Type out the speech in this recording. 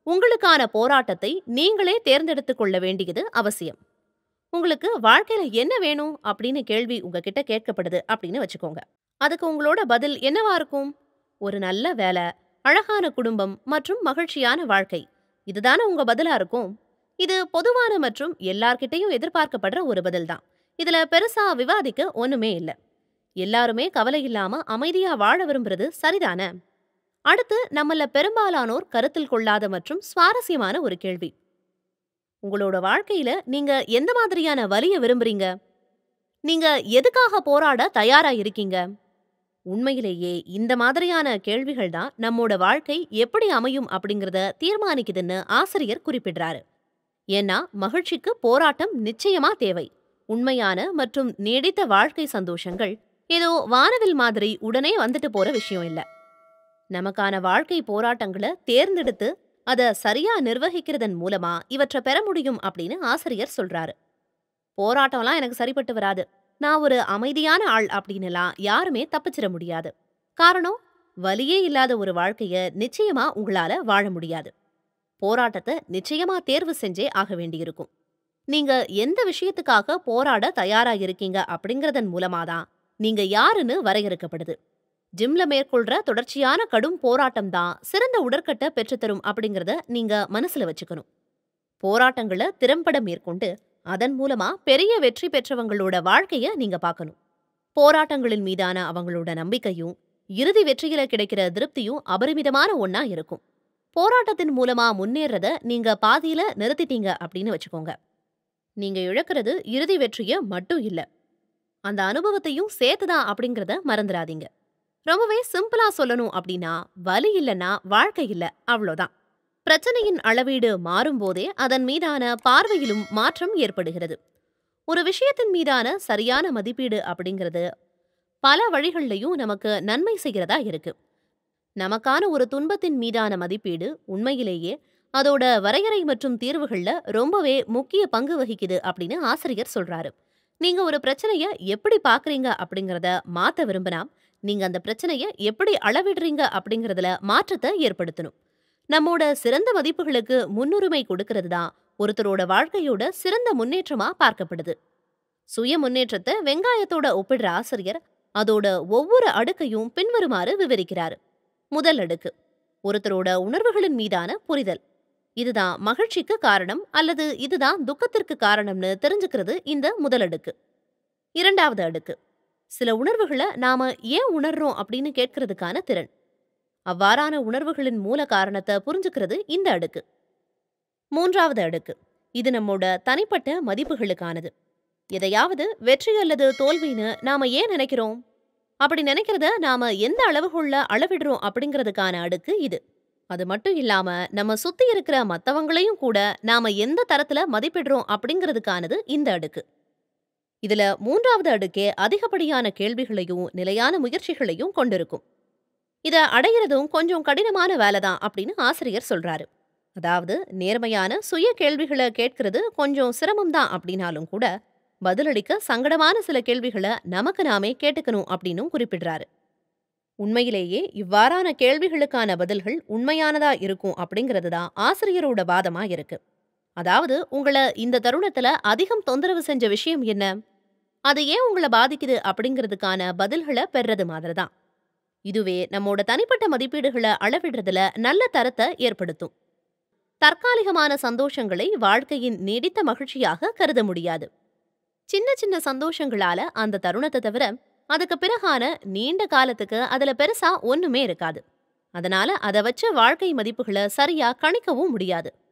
உங்களுக்கான போராட்டத்தை நீங்களே தேர்ந்தெடுத்துக் கொள்ள வேண்டியது அவசியம் உங்களுக்கு வாழ்க்கையில என்ன வேணும் அப்படின்னு கேள்வி உங்ககிட்ட கேட்கப்படுது அப்படின்னு வச்சுக்கோங்க அதுக்கு உங்களோட பதில் என்னவா இருக்கும் ஒரு நல்ல வேலை அழகான குடும்பம் மற்றும் மகிழ்ச்சியான வாழ்க்கை இதுதானே உங்க பதிலா இருக்கும் இது பொதுவான மற்றும் எல்லார்கிட்டயும் எதிர்பார்க்கப்படுற ஒரு பதில் தான் இதுல பெருசா விவாதிக்க ஒண்ணுமே இல்ல எல்லாருமே கவலை இல்லாம அமைதியா வாழ விரும்புறது சரிதானே அடுத்து நம்மள பெரும்பாலானோர் கருத்தில் கொள்ளாத மற்றும் சுவாரஸ்யமான ஒரு கேள்வி உங்களோட வாழ்க்கையில நீங்க எந்த மாதிரியான வலிய விரும்புறீங்க நீங்க எதுக்காக போராட தயாரா இருக்கீங்க உண்மையிலேயே இந்த மாதிரியான கேள்விகள் தான் நம்மோட வாழ்க்கை எப்படி அமையும் அப்படிங்கறத தீர்மானிக்குதுன்னு ஆசிரியர் குறிப்பிடுறாரு ஏன்னா மகிழ்ச்சிக்கு போராட்டம் நிச்சயமா தேவை உண்மையான மற்றும் நீடித்த வாழ்க்கை சந்தோஷங்கள் ஏதோ வானவில் மாதிரி உடனே வந்துட்டு போற விஷயம் இல்ல நமக்கான வாழ்க்கை போராட்டங்களை தேர்ந்தெடுத்து அத சரியா நிர்வகிக்கிறதன் மூலமா இவற்றை பெற முடியும் அப்படின்னு ஆசிரியர் சொல்றாரு போராட்டம்லாம் எனக்கு சரிப்பட்டு வராது நான் ஒரு அமைதியான ஆள் அப்படின்னுலாம் யாருமே தப்பிச்சிட முடியாது காரணம் வலியே இல்லாத ஒரு வாழ்க்கைய நிச்சயமா உங்களால வாழ முடியாது போராட்டத்தை நிச்சயமா தேர்வு செஞ்சே ஆக வேண்டியிருக்கும் நீங்க எந்த விஷயத்துக்காக போராட தயாரா இருக்கீங்க அப்படிங்கறதன் மூலமா தான் நீங்க யாருன்னு வரையறுக்கப்படுது ஜிம்ல மேற்கொள்ற தொடர்ச்சியான கடும் போராட்டம் தான் சிறந்த உடற்கட்டை பெற்றுத்தரும் அப்படிங்கறத நீங்க மனசுல வச்சுக்கணும் போராட்டங்களை திறம்பட மேற்கொண்டு அதன் மூலமா பெரிய வெற்றி பெற்றவங்களோட வாழ்க்கைய நீங்க பார்க்கணும் போராட்டங்களின் மீதான அவங்களோட நம்பிக்கையும் இறுதி வெற்றியில கிடைக்கிற திருப்தியும் அபரிமிதமான ஒண்ணா இருக்கும் போராட்டத்தின் மூலமா முன்னேறத நீங்க பாதியில நிறுத்திட்டீங்க அப்படின்னு வச்சுக்கோங்க நீங்க இழக்கிறது இறுதி வெற்றிய மட்டும் இல்ல அந்த அனுபவத்தையும் சேர்த்துதான் அப்படிங்கறத மறந்துடாதீங்க ரொம்பவே சிம்பிளா சொல்லணும் அப்படின்னா வலி இல்லைன்னா வாழ்க்கை இல்ல அவ்வளோதான் பிரச்சனையின் அளவீடு மாறும்போதே அதன் மீதான பார்வையிலும் மாற்றம் ஏற்படுகிறது ஒரு விஷயத்தின் மீதான சரியான மதிப்பீடு அப்படிங்கிறது பல வழிகள்லையும் நமக்கு நன்மை செய்கிறதா இருக்கு நமக்கான ஒரு துன்பத்தின் மீதான மதிப்பீடு உண்மையிலேயே அதோட வரையறை மற்றும் தீர்வுகள்ல ரொம்பவே முக்கிய பங்கு வகிக்குது அப்படின்னு ஆசிரியர் சொல்றாரு நீங்க ஒரு பிரச்சனைய எப்படி பாக்குறீங்க அப்படிங்கறத மாத்த விரும்பினா நீங்க அந்த பிரச்சனைய எப்படி அளவிடுறீங்க அப்படிங்கறதுல மாற்றத்தை ஏற்படுத்தணும் நம்மோட சிறந்த மதிப்புகளுக்கு முன்னுரிமை கொடுக்கிறது தான் ஒருத்தரோட வாழ்க்கையோட சிறந்த முன்னேற்றமா பார்க்கப்படுது சுய முன்னேற்றத்தை வெங்காயத்தோட ஒப்பிடுற ஆசிரியர் அதோட ஒவ்வொரு அடுக்கையும் பின்வருமாறு விவரிக்கிறாரு முதல் அடுக்கு ஒருத்தரோட உணர்வுகளின் மீதான புரிதல் இதுதான் மகிழ்ச்சிக்கு காரணம் அல்லது இதுதான் துக்கத்திற்கு காரணம்னு தெரிஞ்சுக்கிறது இந்த முதல் அடுக்கு இரண்டாவது அடுக்கு சில உணர்வுகளை நாம ஏன் உணர்றோம் அப்படின்னு கேட்கறதுக்கான திறன் அவ்வாறான உணர்வுகளின் மூல காரணத்தை புரிஞ்சுக்கிறது இந்த அடுக்கு மூன்றாவது அடுக்கு இது நம்மோட தனிப்பட்ட மதிப்புகளுக்கானது எதையாவது வெற்றி அல்லது தோல்வின்னு நாம ஏன் நினைக்கிறோம் அப்படி நினைக்கிறத நாம எந்த அளவுகுள்ள அளவிடுறோம் அப்படிங்கிறதுக்கான அடுக்கு இது அது மட்டும் இல்லாம நம்ம சுத்தி இருக்கிற மத்தவங்களையும் கூட நாம எந்த தரத்துல மதிப்பிடுறோம் அப்படிங்கிறதுக்கானது இந்த அடுக்கு இதுல மூன்றாவது அடுக்கே அதிகப்படியான கேள்விகளையும் நிலையான முயற்சிகளையும் கொண்டிருக்கும் இத அடையிறதும் கொஞ்சம் கடினமான வேலைதான் அப்படின்னு ஆசிரியர் சொல்றாரு அதாவது நேர்மையான சுய கேள்விகளை கேட்கறது கொஞ்சம் சிரமம்தான் அப்படின்னாலும் கூட பதிலளிக்க சங்கடமான சில கேள்விகளை நமக்கு நாமே கேட்டுக்கணும் அப்படின்னும் குறிப்பிடுறாரு உண்மையிலேயே இவ்வாறான கேள்விகளுக்கான பதில்கள் உண்மையானதா இருக்கும் அப்படிங்கிறது தான் ஆசிரியரோட வாதமா இருக்கு அதாவது உங்களை இந்த தருணத்துல அதிகம் தொந்தரவு செஞ்ச விஷயம் என்ன அது ஏன் உங்களை பாதிக்குது அப்படிங்கிறதுக்கான பதில்களை பெறது மாதிரிதான் இதுவே நம்மோட தனிப்பட்ட மதிப்பீடுகளை அளவிடுறதுல நல்ல தரத்தை ஏற்படுத்தும் தற்காலிகமான சந்தோஷங்களை வாழ்க்கையின் நீடித்த மகிழ்ச்சியாக கருத முடியாது சின்ன சின்ன சந்தோஷங்களால அந்த தருணத்தை தவிர அதுக்கு பிறகான நீண்ட காலத்துக்கு அதுல பெருசா ஒண்ணுமே இருக்காது அதனால அதை வச்சு வாழ்க்கை மதிப்புகளை சரியா கணிக்கவும் முடியாது